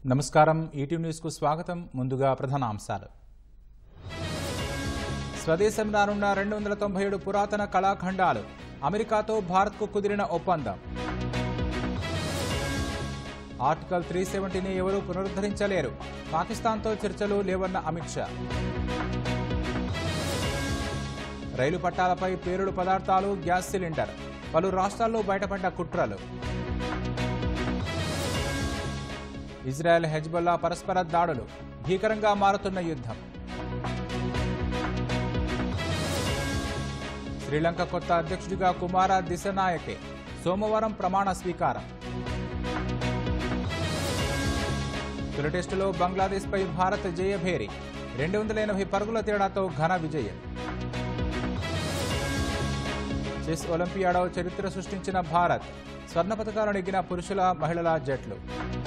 నమస్కారం ఈటీవీ న్యూస్కు స్వాగతం ముందుగా ప్రధాన అంశాలు స్వదేశం రానున్న రెండు వందల తొంభై ఏడు పురాతన కళాఖండాలు అమెరికాతో భారత్కు కుదిరిన ఒప్పందం ఆర్టికల్ త్రీ సెవెంటీని ఎవరూ పునరుద్ధరించలేరు పాకిస్తాన్తో చర్చలు లేవన్న అమిత్ షా రైలు పట్టాలపై పేలుడు పదార్థాలు గ్యాస్ సిలిండర్ పలు రాష్ట్రాల్లో బయటపడ్డ కుట్రలు ఇజ్రాయెల్ హెజ్బొల్లా పరస్పర దాడులు భీకరంగా మారుతున్న యుద్ధం శ్రీలంక కొత్త అధ్యక్షుడిగా కుమార దిశనాయకే సోమవారం ప్రమాణ స్వీకారం తొలి టెస్టులో బంగ్లాదేశ్పై భారత్ జయభేరి రెండు వందల ఎనభై పరుగుల తేడాతో ఘన విజయం చెస్ ఒలింపియాడో చరిత్ర సృష్టించిన భారత్ స్వర్ణ పథకాలు నెగ్గిన పురుషుల మహిళల జట్లు